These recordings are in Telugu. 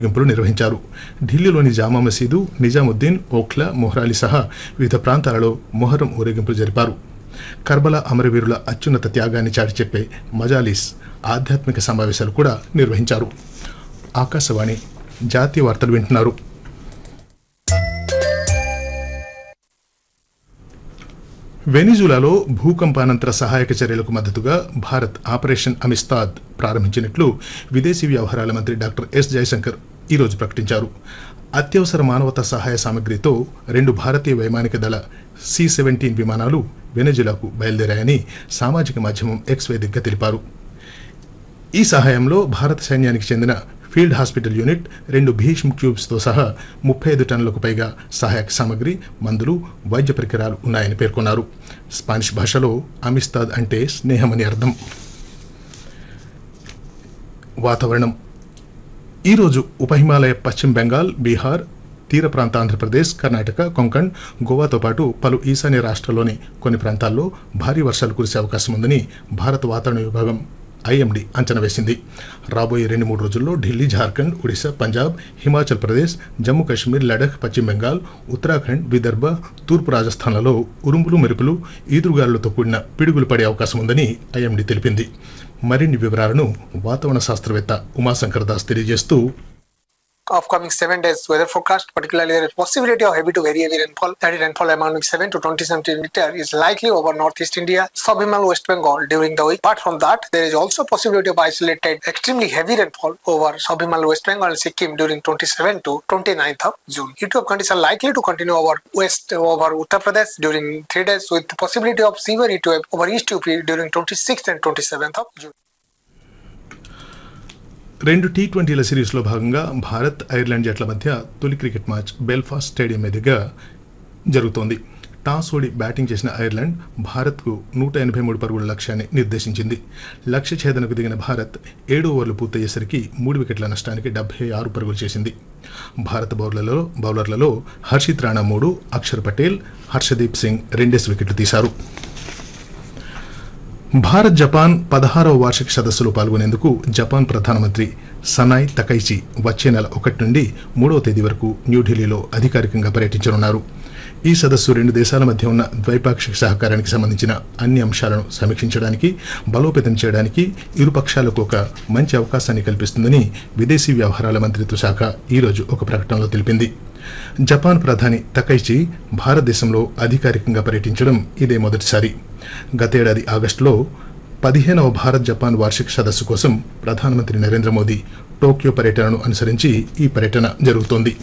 ఊరేగింపులు నిర్వహించారు ఢిల్లీలోని జామా మసీదు నిజాముద్దీన్ ఓఖ్లా మొహ్రాలి సహా వివిధ ప్రాంతాలలో మొహరం ఊరేగింపులు జరిపారు కర్బలా అమరవీరుల అత్యున్నత త్యాగాన్ని చాటి చెప్పే మజాలిస్ ఆధ్యాత్మిక సమావేశాలు కూడా నిర్వహించారు ఆకాశవాణి జాతీయ వార్తలు వింటున్నారు వెనిజులాలో భూకంపానంతర సహాయక చర్యలకు మద్దతుగా భారత్ ఆపరేషన్ అమిస్తాద్ ప్రారంభించినట్లు విదేశీ వ్యవహారాల మంత్రి డాక్టర్ ఎస్ జయశంకర్ ఈరోజు ప్రకటించారు అత్యవసర మానవతా సహాయ సామగ్రితో రెండు భారతీయ వైమానిక దళ సి సెవెంటీన్ విమానాలు వెనజులాకు బయలుదేరాయని సామాజిక మాధ్యమం ఎక్స్ వేదికగా తెలిపారు ఈ సహాయంలో భారత సైన్యానికి చెందిన ఫీల్డ్ హాస్పిటల్ యూనిట్ రెండు భీష్మ్ ట్యూబ్స్తో సహా ముప్పై ఐదు టన్నులకు పైగా సహాయక సామగ్రి మందులు వైద్య పరికరాలు ఉన్నాయని పేర్కొన్నారు స్పానిష్ భాషలో అమిస్తాద్ అంటే స్నేహమని అర్థం వాతావరణం ఈరోజు ఉప హిమాలయ పశ్చిమ బెంగాల్ బీహార్ తీర ప్రాంత ఆంధ్రప్రదేశ్ కర్ణాటక కొంకణ్ గోవాతో పాటు పలు ఈశాన్య రాష్ట్రాల్లోని కొన్ని ప్రాంతాల్లో భారీ వర్షాలు కురిసే అవకాశం ఉందని భారత వాతావరణ విభాగం ఐఎండీ అంచనా వేసింది రాబోయే రెండు మూడు రోజుల్లో ఢిల్లీ జార్ఖండ్ ఒడిశా పంజాబ్ హిమాచల్ ప్రదేశ్ జమ్మూ కాశ్మీర్ లడఖ్ పశ్చిమ బెంగాల్ ఉత్తరాఖండ్ విదర్భ తూర్పు రాజస్థాన్లలో ఉరుములు మెరుపులు ఈదురుగాలులతో కూడిన పిడుగులు పడే అవకాశం ఉందని ఐఎండీ తెలిపింది మరిన్ని వివరాలను వాతావరణ శాస్త్రవేత్త ఉమాశంకర్ దాస్ తెలియజేస్తూ upcoming seven days weather forecast, particularly the possibility of heavy to very heavy rainfall, that is rainfall amounting 7 to 20 centimeter is likely over northeast India, sub-Himal West Bengal during the week. Apart from that, there is also possibility of isolated extremely heavy rainfall over sub-Himal West Bengal and Sikkim during 27 to 29th of June. Heat wave conditions are likely to continue over west over Uttar Pradesh during three days with the possibility of severe heat wave over East UP during 26th and 27th of June. రెండు టీ ట్వంటీల సిరీస్లో భాగంగా భారత్ ఐర్లాండ్ జట్ల మధ్య తొలి క్రికెట్ మ్యాచ్ బెల్ఫాస్ట్ స్టేడియం మీదుగా జరుగుతోంది టాస్ ఓడి బ్యాటింగ్ చేసిన ఐర్లాండ్ భారత్కు నూట ఎనభై మూడు పరుగుల లక్ష్యాన్ని నిర్దేశించింది లక్ష్య ఛేదనకు దిగిన భారత్ ఏడు ఓవర్లు పూర్తయ్యేసరికి మూడు వికెట్ల నష్టానికి డెబ్బై ఆరు పరుగులు చేసింది భారత బౌలర్లలో బౌలర్లలో హర్షిత్ రాణా మూడు అక్షర్ పటేల్ హర్షదీప్ సింగ్ రెండేసి వికెట్లు తీశారు భారత్ జపాన్ పదహారవ వార్షిక సదస్సులో పాల్గొనేందుకు జపాన్ ప్రధానమంత్రి సనాయ్ తకైచి వచ్చే నెల ఒకటి నుండి మూడవ తేదీ వరకు న్యూఢిల్లీలో అధికారికంగా పర్యటించనున్నారు ఈ సదస్సు రెండు దేశాల మధ్య ఉన్న ద్వైపాక్షిక సహకారానికి సంబంధించిన అన్ని అంశాలను సమీక్షించడానికి బలోపేతం చేయడానికి ఇరు పక్షాలకు ఒక మంచి అవకాశాన్ని కల్పిస్తుందని విదేశీ వ్యవహారాల మంత్రిత్వ శాఖ ఈరోజు ఒక ప్రకటనలో తెలిపింది జపాన్ ప్రధాని తకైచి భారతదేశంలో అధికారికంగా పర్యటించడం ఇదే మొదటిసారి గతేడాది ఆగస్టులో పదిహేనవ భారత్ జపాన్ వార్షిక సదస్సు కోసం ప్రధానమంత్రి నరేంద్ర మోదీ టోక్యో పర్యటనను అనుసరించి ఈ పర్యటన జరుగుతోంది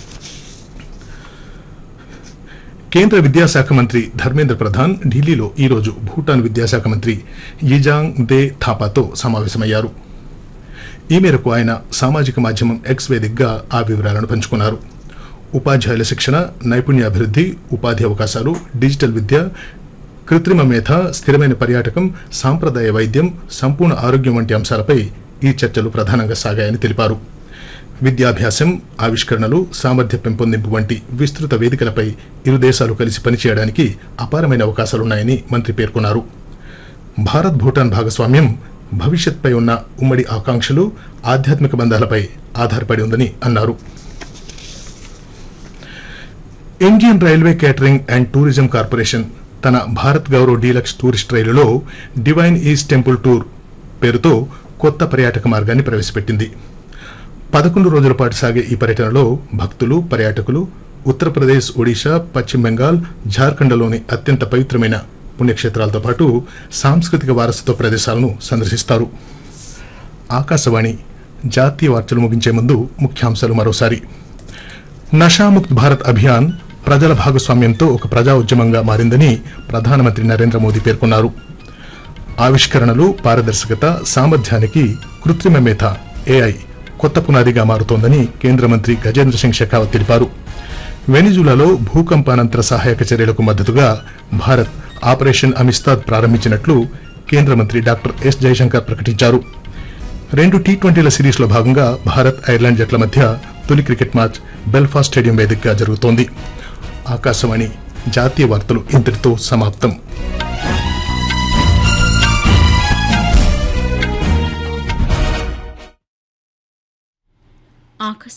కేంద్ర విద్యాశాఖ మంత్రి ధర్మేంద్ర ప్రధాన్ ఢిల్లీలో ఈరోజు భూటాన్ విద్యాశాఖ మంత్రి యిజాంగ్ దే థాపాతో సమావేశమయ్యారు ఈ మేరకు ఆయన సామాజిక మాధ్యమం ఎక్స్ వేదికగా ఆ వివరాలను పంచుకున్నారు ఉపాధ్యాయుల శిక్షణ నైపుణ్యాభివృద్ధి ఉపాధి అవకాశాలు డిజిటల్ విద్య కృత్రిమ మేధ స్థిరమైన పర్యాటకం సాంప్రదాయ వైద్యం సంపూర్ణ ఆరోగ్యం వంటి అంశాలపై ఈ చర్చలు ప్రధానంగా సాగాయని తెలిపారు విద్యాభ్యాసం ఆవిష్కరణలు సామర్థ్య పెంపొందింపు వంటి విస్తృత వేదికలపై ఇరు దేశాలు కలిసి పనిచేయడానికి అపారమైన అవకాశాలున్నాయని మంత్రి పేర్కొన్నారు భారత్ భూటాన్ భాగస్వామ్యం భవిష్యత్పై ఉన్న ఉమ్మడి ఆకాంక్షలు ఆధ్యాత్మిక బంధాలపై ఆధారపడి ఉందని అన్నారు Indian railway catering and tourism corporation తన భారత్ గౌరవ్ డీలక్స్ టూరిస్ట్ రైలులో డివైన్ ఈస్ట్ టెంపుల్ టూర్ పేరుతో కొత్త పర్యాటక మార్గాన్ని ప్రవేశపెట్టింది పదకొండు రోజుల పాటు సాగే ఈ పర్యటనలో భక్తులు పర్యాటకులు ఉత్తరప్రదేశ్ ఒడిశా పశ్చిమ బెంగాల్ జార్ఖండ్లోని అత్యంత పవిత్రమైన పుణ్యక్షేత్రాలతో పాటు సాంస్కృతిక వారసత్వ ప్రదేశాలను సందర్శిస్తారు ఆకాశవాణి జాతీయ వార్తలు ముగించే ముందు ముఖ్యాంశాలు మరోసారి నషాముక్త్ భారత్ అభియాన్ ప్రజల భాగస్వామ్యంతో ఒక ప్రజా ఉద్యమంగా మారిందని ప్రధానమంత్రి నరేంద్ర మోదీ పేర్కొన్నారు ఆవిష్కరణలు పారదర్శకత సామర్థ్యానికి కృత్రిమ మేధ ఏఐ కొత్త పునాదిగా మారుతోందని కేంద్ర మంత్రి గజేంద్ర సింగ్ షెకావత్ తెలిపారు వెనిజులాలో భూకంపానంతర సహాయక చర్యలకు మద్దతుగా భారత్ ఆపరేషన్ అమిస్తాద్ ప్రారంభించినట్లు కేంద్ర మంత్రి డాక్టర్ ఎస్ జయశంకర్ ప్రకటించారు రెండు టీ ట్వంటీల సిరీస్లో భాగంగా భారత్ ఐర్లాండ్ జట్ల మధ్య తొలి క్రికెట్ మ్యాచ్ బెల్ఫాస్ట్ స్టేడియం వేదికగా జరుగుతోంది ఆకాశవాణి జాతీయ వార్తలు ఇంతటితో సమాప్తం ఆకాశ